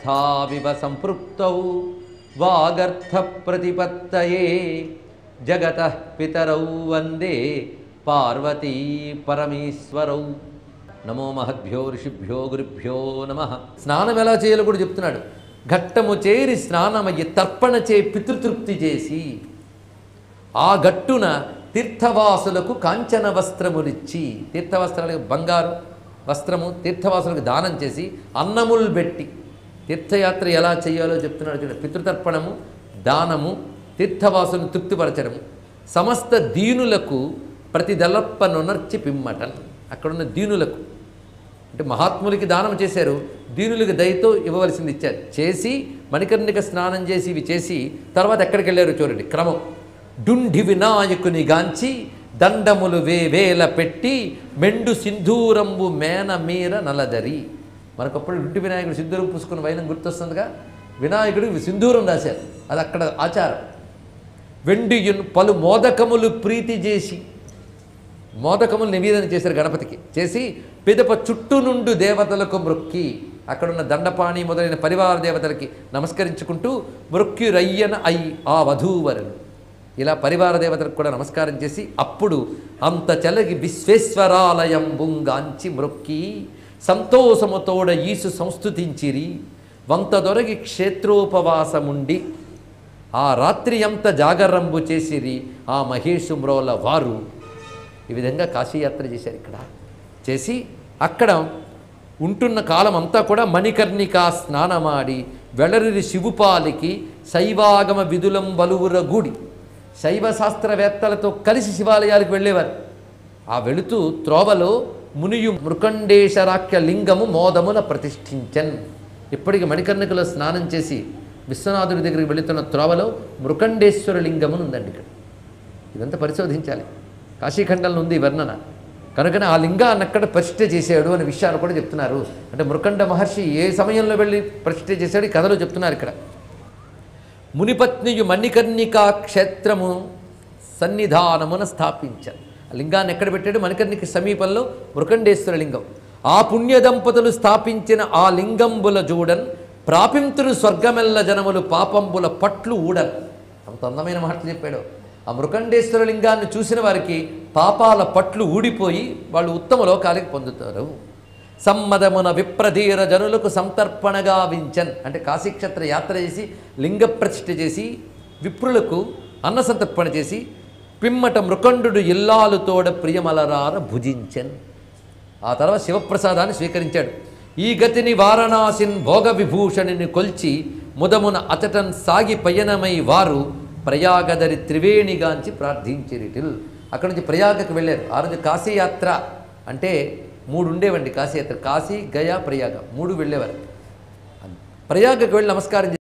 స్థావివ సంపృక్తౌ వాగర్థ ప్రతిపత్తయే జగత పితరౌ వందే పార్వతీ పరమేశ్వరౌ నమో మహద్భ్యో ఋషిభ్యో గురుభ్యో నమ స్నానం ఎలా చేయాలో కూడా చెప్తున్నాడు ఘట్టము చేరి స్నానమయ్యి తర్పణ చే పితృతృప్తి చేసి ఆ గట్టున తీర్థవాసులకు కాంచన వస్త్రములిచ్చి తీర్థవస్త్రాలకు బంగారు వస్త్రము తీర్థవాసులకు దానం చేసి అన్నములు పెట్టి తీర్థయాత్ర ఎలా చేయాలో చెప్తున్నాడు చూడండి పితృతర్పణము దానము తీర్థవాసులను తృప్తిపరచడము సమస్త దీనులకు ప్రతి దళప్పనునర్చి పిమ్మటన్ అక్కడున్న దీనులకు అంటే మహాత్ములకి దానం చేశారు దీనులకి దయతో ఇవ్వవలసింది ఇచ్చారు చేసి మణికర్ణిక స్నానం చేసి ఇవి చేసి తర్వాత ఎక్కడికి వెళ్ళారు చూడండి క్రమం డుండి వినాయకుని గాంచి దండములు వేవేల పెట్టి మెండు సింధూరంబు మేన మీర నలదరి మనకప్పుడు డుండి వినాయకుడు సింధూరం పూసుకున్న వైనం గుర్తొస్తుందిగా వినాయకుడికి సింధూరం రాశారు అది అక్కడ ఆచారం వెండియున్ పలు మోదకములు ప్రీతి చేసి మోదకములు నివేదన చేశారు గణపతికి చేసి పిదప చుట్టూ నుండు దేవతలకు మృక్కి అక్కడున్న దండపాణి మొదలైన పరివార దేవతలకి నమస్కరించుకుంటూ మృక్కి రయ్యన అయి ఆ వధూవరులు ఇలా పరివార దేవతలకు కూడా నమస్కారం చేసి అప్పుడు అంత చలగి విశ్వేశ్వరాలయం బుంగాంచి మృక్కి సంతోషముతోడ ఈసు సంస్థుతించిరి వంత దొరగి క్షేత్రోపవాసముండి ఆ రాత్రి అంత జాగరంబు చేసిరి ఆ మహేషు మ్రోల వారు ఈ విధంగా కాశీయాత్ర చేశారు ఇక్కడ చేసి అక్కడ ఉంటున్న కాలం అంతా కూడా మణికర్ణికా స్నానమాడి వెళరిరి శివుపాలికి శైవాగమ విధులం బలువుర గూడి శైవ శాస్త్రవేత్తలతో కలిసి శివాలయాలకు వెళ్ళేవారు ఆ వెళుతూ త్రోవలో మునియు మృకండేశరాఖ్య లింగము మోదమున ప్రతిష్ఠించన్ ఇప్పటికి మణికర్ణికలో స్నానం చేసి విశ్వనాథుడి దగ్గరికి వెళుతున్న త్రోవలో మృకండేశ్వర లింగమును ఉందండి ఇక్కడ ఇదంతా పరిశోధించాలి కాశీఖండంలో ఉంది ఈ వర్ణన కనుకనే ఆ లింగాన్ని అక్కడ ప్రతిష్ఠ చేశాడు అనే విషయాలు కూడా చెప్తున్నారు అంటే మృకండ మహర్షి ఏ సమయంలో వెళ్ళి ప్రతిష్ఠ చేశాడు ఈ కథలో చెప్తున్నారు ఇక్కడ మునిపత్నియు మణికర్ణికా క్షేత్రము సన్నిధానమున స్థాపించారు ఆ లింగాన్ని ఎక్కడ పెట్టాడు మణికర్ణిక సమీపంలో మృకండేశ్వర లింగం ఆ పుణ్య దంపతులు స్థాపించిన ఆ లింగంబుల జూడన్ ప్రాపింతులు స్వర్గమెల్ల జనములు పాపంబుల పట్లు ఊడన్ అంత అందమైన మాటలు చెప్పాడు ఆ మృకండేశ్వర లింగాన్ని చూసిన వారికి పాపాల పట్లు ఊడిపోయి వాళ్ళు ఉత్తమ లోకాలకి పొందుతారు సమ్మదమున విప్రధీర జనులకు సంతర్పణగా వించన్ అంటే కాశీక్షేత్ర యాత్ర చేసి లింగ ప్రతిష్ఠ చేసి విప్రులకు అన్న సంతర్పణ చేసి పిమ్మట మృకండు ఇల్లాలుతోడ ప్రియమలరార భుజించన్ ఆ తర్వాత శివప్రసాదాన్ని స్వీకరించాడు ఈ గతిని వారణాసిన్ భోగ విభూషణిని కొల్చి ముదమున అచటన్ సాగి పయనమై వారు ప్రయాగదరి త్రివేణిగాంచి ప్రార్థించిరిటిల్ అక్కడి నుంచి ప్రయాగకు వెళ్ళారు ఆ రోజు కాశీయాత్ర అంటే మూడు ఉండేవండి కాశీయాత్ర కాశీ గయా ప్రయాగ మూడు వెళ్ళేవారు ప్రయాగకు వెళ్ళి నమస్కారం చేసి